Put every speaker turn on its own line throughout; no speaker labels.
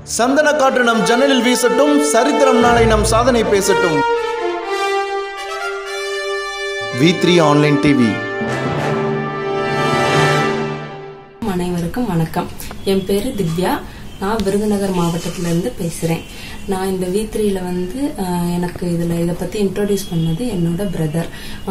சந்தன காற்று நம் ஜன்னலில் வீசட்டும் சரித்திரம் நாளை நம் சாதனை பேசட்டும் வி த்ரீ ஆன்லைன் டிவி
அனைவருக்கும் வணக்கம் என் பேரு திவ்யா நான் விருதுநகர் மாவட்டத்துல இருந்து பேசுறேன் நான் இந்த வி த்ரீல வந்து ஆஹ், எனக்கு இதுல இதை பத்தி இன்ட்ரோடியூஸ் பண்ணது என்னோட பிரதர்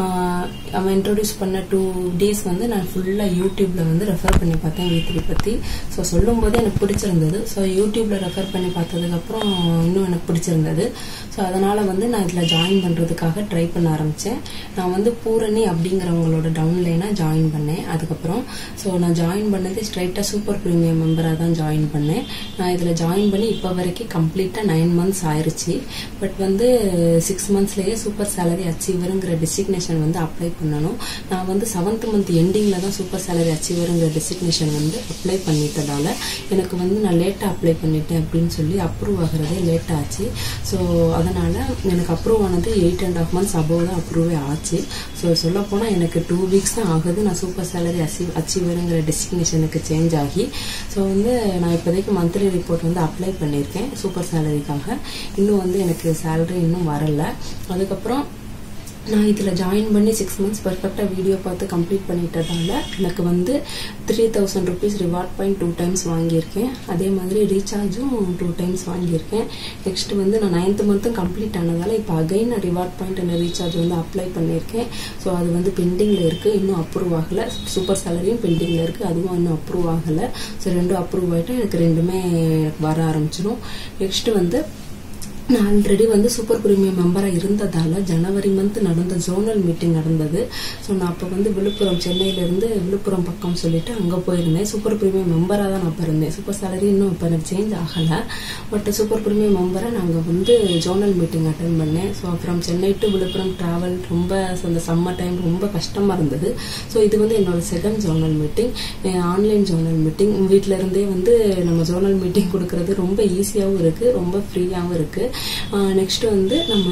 அவன் இன்ட்ரோடியூஸ் பண்ண டூ டேஸ் வந்து நான் ஃபுல்லா யூடியூப்ல வந்து ரெஃபர் பண்ணி பார்த்தேன் வி த்ரீ பத்தி ஸோ சொல்லும் போது எனக்கு பிடிச்சிருந்தது ஸோ யூடியூப்ல ரெஃபர் பண்ணி பார்த்ததுக்கு அப்புறம் இன்னும் எனக்கு பிடிச்சிருந்தது ஸோ அதனால வந்து நான் இதுல ஜாயின் பண்றதுக்காக ட்ரை பண்ண ஆரம்பிச்சேன் நான் வந்து பூரணி அப்படிங்கிறவங்களோட டவுன்லைனா ஜாயின் பண்ணேன் அதுக்கப்புறம் ஸோ நான் ஜாயின் பண்ணது ஸ்ட்ரைட்டா சூப்பர் ப்ரீமியம் மெம்பராக தான் ஜாயின் பண்ணேன் நான் இதுல ஜாயின் பண்ணி இப்போ வரைக்கும் கம்ப்ளீட்டா நைன் மந்த்ஸ் ஆயிருச்சு பட் வந்து சிக்ஸ் மந்த்ஸ்லயே சூப்பர் சேலரி அச்சீவருங்கிற டெசிக்னேஷன் வந்து அப்ளை பண்ணணும் நான் வந்து செவன்த் மந்த் எண்டிங்ல தான் சூப்பர் சேலரி அச்சீவருங்கிற டெசிக்னேஷன் வந்து அப்ளை பண்ணிட்டதால எனக்கு வந்து நான் லேட்டா அப்ளை பண்ணிட்டேன் அப்படின்னு சொல்லி அப்ரூவ் ஆகுறதே லேட் ஆச்சு ஸோ அதனால எனக்கு அப்ரூவ் ஆனது eight and half months above தான் அப்ரூவே ஆச்சு ஸோ சொல்ல போனா எனக்கு டூ வீக்ஸ் தான் ஆகுது நான் சூப்பர் சேலரி அச்சீவ் அச்சீவருங்கிற டெசிக்னேஷனுக்கு சேஞ்ச் ஆகி ஸோ வந்து நான் இப்போதைக்கு மந்த்லி ரிப்போர்ட் வந்து அப்ளை பண்ணியிருக்கேன் சூப்பர் சேலரிக்காக இன்னும் வந்து எனக்கு சேலரி இன்னும் வரல அதுக்கப்புறம் நான் இதில் ஜாயின் பண்ணி சிக்ஸ் மந்த்ஸ் பர்ஃபெக்டாக வீடியோ பார்த்து கம்ப்ளீட் பண்ணிட்டதால எனக்கு வந்து three thousand rupees reward point two times வாங்கியிருக்கேன் அதே மாதிரி ரீசார்ஜும் டூ டைம்ஸ் வாங்கியிருக்கேன் நெக்ஸ்ட் வந்து நான் நைன்த் மந்த்தும் கம்ப்ளீட் ஆனதால இப்போ அகைன் நான் ரிவார்ட் பாயிண்ட் அண்ட் ரீசார்ஜ் வந்து அப்ளை பண்ணியிருக்கேன் ஸோ அது வந்து பெண்டிங்கில் இருக்குது இன்னும் அப்ரூவ் ஆகலை சூப்பர் சேலரியும் பெண்டிங்கில் இருக்குது அதுவும் இன்னும் அப்ரூவ் ஆகலை ஸோ ரெண்டும் அப்ரூவ் ஆகிட்டு எனக்கு ரெண்டுமே எனக்கு வர ஆரம்பிச்சிடும் நெக்ஸ்ட் வந்து நான் ஆல்ரெடி வந்து சூப்பர் பிரீமியம் மெம்பராக இருந்ததால ஜனவரி மந்த் நடந்த ஜோனல் மீட்டிங் நடந்தது ஸோ நான் அப்போ வந்து விழுப்புரம் சென்னையிலேருந்து விழுப்புரம் பக்கம் சொல்லிட்டு அங்கே போயிருந்தேன் சூப்பர் பிரீமியம் மெம்பராக தான் நான் இப்போ இருந்தேன் சூப்பர் சேலரி இன்னும் இப்போ எனக்கு சேஞ்ச் ஆகலை பட் சூப்பர் பிரீமியம் மெம்பராக நாங்கள் வந்து ஜோனல் மீட்டிங் அட்டன் பண்ணேன் ஸோ அப்புறம் சென்னை டு விழுப்புரம் ட்ராவல் ரொம்ப அந்த சம்மர் டைம் ரொம்ப கஷ்டமாக இருந்தது ஸோ இது வந்து என்னோட second zonal meeting online zonal meeting வீட்டில இருந்தே வந்து நம்ம ஜோனல் மீட்டிங் கொடுக்கறது ரொம்ப ஈஸியாகவும் இருக்கு ரொம்ப ஃப்ரீயாகவும் இருக்கு நெக்ஸ்ட் வந்து நம்ம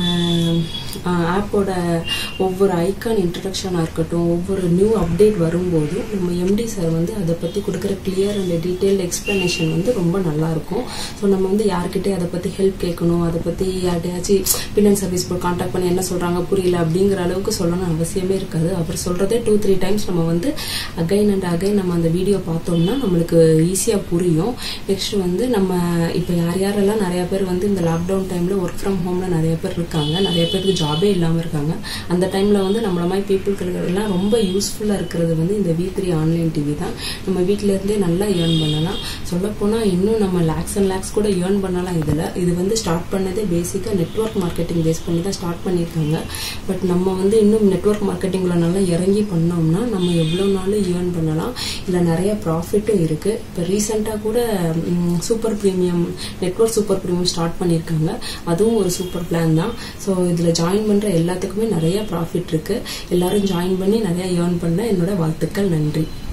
ஆப்போட ஒவ்வொரு ஐக்கான் இன்ட்ரடக்ஷனாக இருக்கட்டும் ஒவ்வொரு நியூ அப்டேட் வரும்போது நம்ம எம்டி சார் வந்து அதை பற்றி கொடுக்குற கிளியர் அண்ட் டீட்டெயில்டு எக்ஸ்பிளனேஷன் வந்து ரொம்ப நல்லா இருக்கும் ஸோ நம்ம வந்து யார்கிட்டே அதை பற்றி ஹெல்ப் கேட்கணும் அதை பற்றி யார்கிட்டயாச்சும் பின்னன் சர்வீஸ் போய் காண்டாக்ட் பண்ணி என்ன சொல்கிறாங்க புரியல அப்படிங்கிற அளவுக்கு சொல்லணும் அவசியமே இருக்காது அவர் சொல்கிறதே டூ த்ரீ டைம்ஸ் நம்ம வந்து அகைன் அண்ட் அகைன் நம்ம அந்த வீடியோ பார்த்தோம்னா நம்மளுக்கு ஈஸியாக புரியும் நெக்ஸ்ட் வந்து நம்ம இப்போ யார் யாரெல்லாம் நிறைய பேர் வந்து இந்த லாக்டவுன் டைமில் ஒர்க் ஃப்ரம் ஹோம்ல நிறைய பேர் இருக்காங்க நிறைய பேருக்கு ஜாபே இல்லாமல் இருக்காங்க அந்த டைமில் வந்து நம்மள மாதிரி பீப்புளுக்கு எல்லாம் ரொம்ப யூஸ்ஃபுல்லாக இருக்கிறது வந்து இந்த வி த்ரீ ஆன்லைன் டிவி தான் நம்ம வீட்டில இருந்தே நல்லா ஏர்ன் பண்ணலாம் சொல்லப்போனால் இன்னும் நம்ம லேக்ஸ் அண்ட் லேக்ஸ் கூட ஏர்ன் பண்ணலாம் இதில் இது வந்து ஸ்டார்ட் பண்ணதே பேசிக்காக நெட்ஒர்க் மார்க்கெட்டிங் பேஸ் பண்ணி தான் ஸ்டார்ட் பண்ணியிருக்காங்க பட் நம்ம வந்து இன்னும் நெட்ஒர்க் மார்க்கெட்டிங்கில் நல்லா இறங்கி பண்ணோம்னா நம்ம எவ்வளோ நாள் ஏர்ன் பண்ணலாம் இதில் நிறைய ப்ராஃபிட்டும் இருக்குது இப்போ ரீசெண்டாக கூட super premium network super premium start பண்ணியிருக்காங்க அதுவும் ஒரு சூப்பர் பிளான் தான் ஸோ இதில் ஜாயின் பண்ணுற எல்லாத்துக்குமே நிறைய ப்ராஃபிட் இருக்குது எல்லாரும் ஜாயின் பண்ணி நிறைய ஏர்ன் பண்ண என்னோட வாழ்த்துக்கள் நன்றி